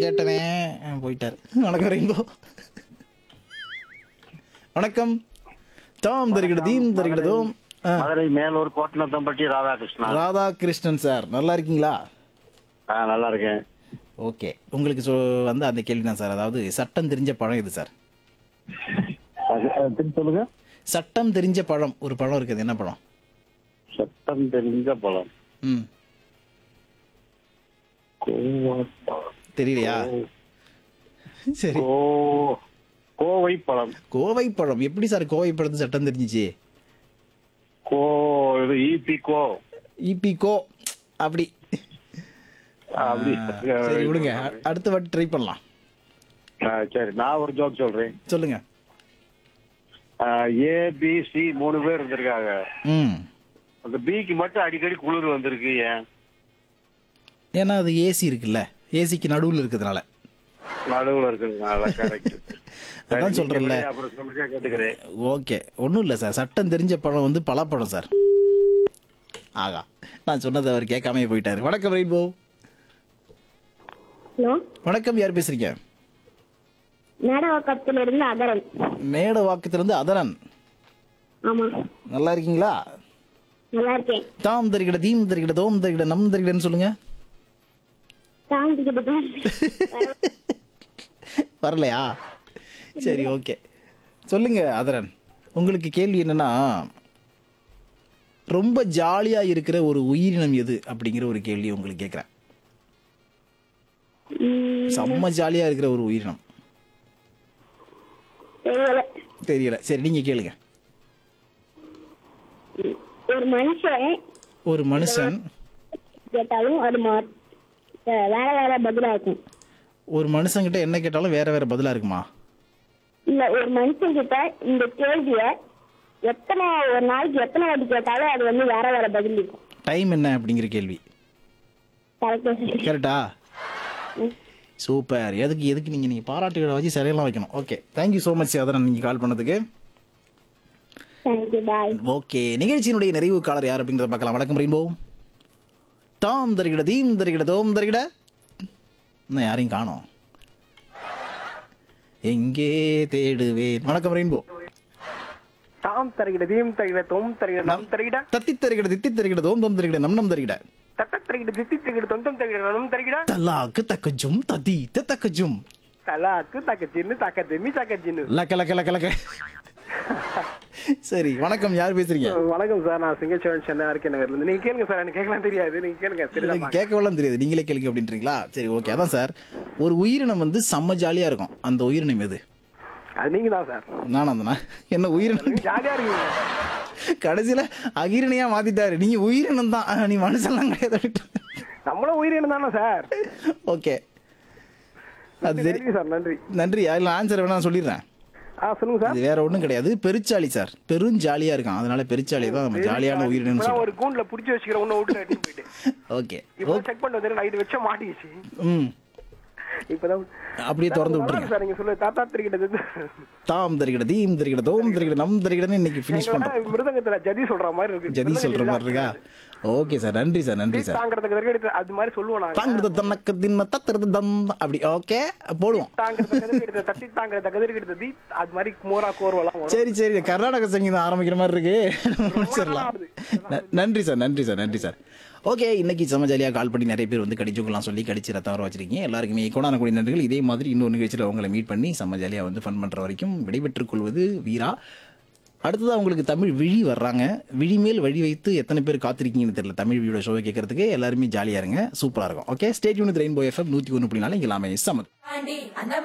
கேட்டனே ஆ, போயிட்டார் வணக்கம் ரெயின்போ வணக்கம் தாம் தருகிட தீம் தருகிடதோம் ஆ, மதுரை மேலூர் கோட்டனத்தம்பட்டி ராதாகிருஷ்ணன் ராதாகிருஷ்ணன் சார் நல்லா இருக்கீங்களா ஆ நல்லா இருக்கேன் ஓகே உங்களுக்கு சொ வந்து அந்த கேள்வி தான் சார் அதாவது சட்டம் தெரிஞ்ச பழம் இது சார் அது- அது திருப்பி சொல்லுங்க சட்டம் தெரிஞ்ச பழம் ஒரு பழம் இருக்குது என்ன பழம் சட்டம் தெரிஞ்ச பழம் ம் கோவா பழம். தெரியலையா சரி கோ கோவை பழம் கோவை பழம் எப்படி சார் கோவை பழத்து சட்டம் தெரிஞ்சிச்சு கோ இது ஈபி கோ இபி கோ அப்படி அப்படி சரி விடுங்க அ- அடுத்த வாட்டி ட்ரை பண்ணலாம் ஆ, சரி நான் ஒரு ஜோக் சொல்றேன் சொல்லுங்க ஏ பி சி மூணு பேர் இருந்திருக்காங்க ம் அந்த பிக்கு மட்டும் அடிக்கடி குளிர் வந்திருக்கு ஏன் ஏன்னா அது ஏசி இருக்குல்ல ஏசிக்கு நடுவில் இருக்கிறதுனால நடுவுல இருக்கிறதுனால கரெக்ட் அதான் சொல்றேன்ல. அப்புறம் சொல்லுங்க கேட்டுக்கிறேன் ஓகே ஒன்றும் இல்லை சார் சட்டம் தெரிஞ்ச பழம் வந்து பலாப்பழம் சார் ஆகா நான் சொன்னதை அவர் கேட்காம போயிட்டாரு வணக்கம் ரெயின்போ ஹலோ வணக்கம் யார் பேசுறீங்க மேடவாக்கத்துல இருந்து அகரன் மேட வாக்கத்திலிருந்து அதரன் ஆமா நல்லா இருக்கீங்களா நல்லா இருக்கேன் தாம் தருகிட தீம் தருகிட தோம் தருகிட நம் தருகிடன்னு சொல்லுங்க தாண்டிக்கிட்டு தான் வரலையா சரி ஓகே சொல்லுங்க அதரன் உங்களுக்கு கேள்வி என்னன்னா ரொம்ப ஜாலியா இருக்கிற ஒரு உயிரினம் எது அப்படிங்கிற ஒரு கேள்வி உங்களுக்கு கேட்குறேன் ம், செம்ம ஜாலியா இருக்கிற ஒரு உயிரினம் தெரியல தெரியல சரி நீங்க கேளுங்க ஒரு மனுஷன் ஒரு மனுஷன் கேட்டாலும் அது மா வே- வேற வேற பதிலா இருக்கும் ஒரு மனுஷங்கிட்ட என்ன கேட்டாலும் வேற வேற பதிலா இருக்குமா இல்ல ஒரு மனுஷன் கிட்ட இந்த கேள்விய எத்தனை ஒரு நாளைக்கு எத்தனை வாட்டி கேட்டாலும் அது வந்து வேற வேற பதில் இருக்கும் டைம் என்ன அப்படிங்கிற கேள்வி கரெக்டா கரெக்டா சூப்பர் எதுக்கு எதுக்கு நீங்க நீங்க பாராட்டுகளை வச்சு சிலையெல்லாம் வைக்கணும் ஓகே தேங்க்யூ ஸோ மச் அதரன் நீங்க கால் பண்ணதுக்கு தேங்க்யூ பாய் ஓகே நிகழ்ச்சியினுடைய நிறைவு காலர் யார் அப்படின்றத பார்க்கலாம் வணக்கம் ரெயின்போ தாம் தருகிட தீம் தருகிட தோம் தருகிட இன்னும் யாரையும் காணோம் எங்கே தேடுவேன் வணக்கம் ரெயின்போ தாம் தருகிட தீம் தருகிட தோம் தருகிட நம் தருகிட தத்தி தருகிட தித்தி தருகிட தோம் தோம் தருகிட நம் நம் தருகிட தட்ட தருகிட தித்தி தருகிட தொந்தம் தருகிட நம் தருகிட தலாக்கு தக்கஜும் ததி தக்கஜும் தலாக்கு தக்க ஜின்னு தக்க திம்மி தக்க ஜின்னு லக்க லக்க லக்க லக்க சரி வணக்கம் யார் பேசுறீங்க வணக்கம் சார் நான் சிங்கச்சோழன் சென்னை ஆர்கே நகர்ல இருந்து நீங்க கேளுங்க சார் எனக்கு கேட்கலாம் தெரியாது நீங்க கேளுங்க எனக்கு தெரியுதா கேட்கவெல்லாம் தெரியாது நீங்களே கேளுங்க அப்படின்றீங்களா சரி ஓகே அதான் சார் ஒரு உயிரினம் வந்து செம்ம ஜாலியா இருக்கும் அந்த உயிரினம் எது அது நீங்க தான் சார் நானா தானா என்ன உயிரினம் ஜாலியா இருக்கீங்க கடைசியில அகிரணையா மாத்திட்டாரு நீங்க உயிரினம் தான் ஆஹ், நீ மனுஷன்லாம் கிடையாது நம்மளும் உயிரினம் தானே சார் ஓகே அது சரி நன்றி சார் நன்றி நன்றி அதில் ஆன்சர் வேணா நான் சொல்லிடுறேன் ஆ சொல்லுங்க சார் அது வேற ஒண்ணும் கிடையாது பெருச்சாளி சார் பெரும் ஜாலியா இருக்கான் அதனால பெருச்சாளி தான் நம்ம ஜாலியான உயிரினம்னு இப்பதான் சொல்றோம் ஒரு கூண்டுல புடிச்சு வச்சுக்கிற உன்ன விட்டு கட்டிட்டு போயிட்டு ஓகே இப்போ செக் பண்ண வந்து நைட் வச்ச மாட்டிக்கிச்சு ம் இப்பதான் அப்படியே திறந்து நல்லா விட்டுருங்க இருக்கு சார் நீங்க சொல்லு தாத்தா திருக்கிட்டது தாம் தருகிட தீம் தருகிட தோம் தருகிட நம் தருகிடன்னு இன்னைக்கு ஃபினிஷ் பண்றோம் மிருதங்கத்துல ஜதி சொல்ற மாதிரி இருக்கு ஜதி சொல்ற மாதிரி இருக்கா ஓகே சார் நன்றி சார் நன்றி சார் தாங்கிறதுக்கு தருகெடுத்து அது மாதிரி சொல்லுவோம் நாங்க தாங்கிறது தன்னக்க தின்ன தத்துறது தம் அப்படி ஓகே போடுவோம் தாங்கிறத கதிர்கெடுத்த தட்டி தாங்கிறத கதிர்கெடுத்த தீ அது மாதிரி மோரா கோர்வெல்லாம் வரும் சரி சரி கர்நாடக சங்கீதம் ஆரம்பிக்கிற மாதிரி இருக்கு முடிச்சிடலாம் ந- நன்றி சார் நன்றி சார் நன்றி சார் ஓகே இன்னைக்கு செம ஜாலியாக கால் பண்ணி நிறைய பேர் வந்து கடிச்சுக்கலாம் சொல்லி கடிச்சு ரத்தம் வர வச்சிருக்கீங்க எல்லாருக்குமே கோடான கூடிய நன்றிகள் இதே மாதிரி இன்னொரு நிகழ்ச்சியில் உங்களை மீட் பண்ணி செம்ம ஜாலியாக வந்து ஃபன் பண்ணுற வரைக்கும் விடைபெற்றுக் கொள்வது வீரா அடுத்ததாக உங்களுக்கு தமிழ் விழி வர்றாங்க விழி மேல் வழி வைத்து எத்தனை பேர் காத்திருக்கீங்கன்னு தெரியல தமிழ் விழியோட ஷோவை கேட்கறதுக்கு எல்லாருமே ஜாலியாக இருங்க சூப்பராக இருக்கும் okay state unit rainbow FM நூற்றி ஒன்று புள்ளி நாலு இங்கே எல்லாமே சமத்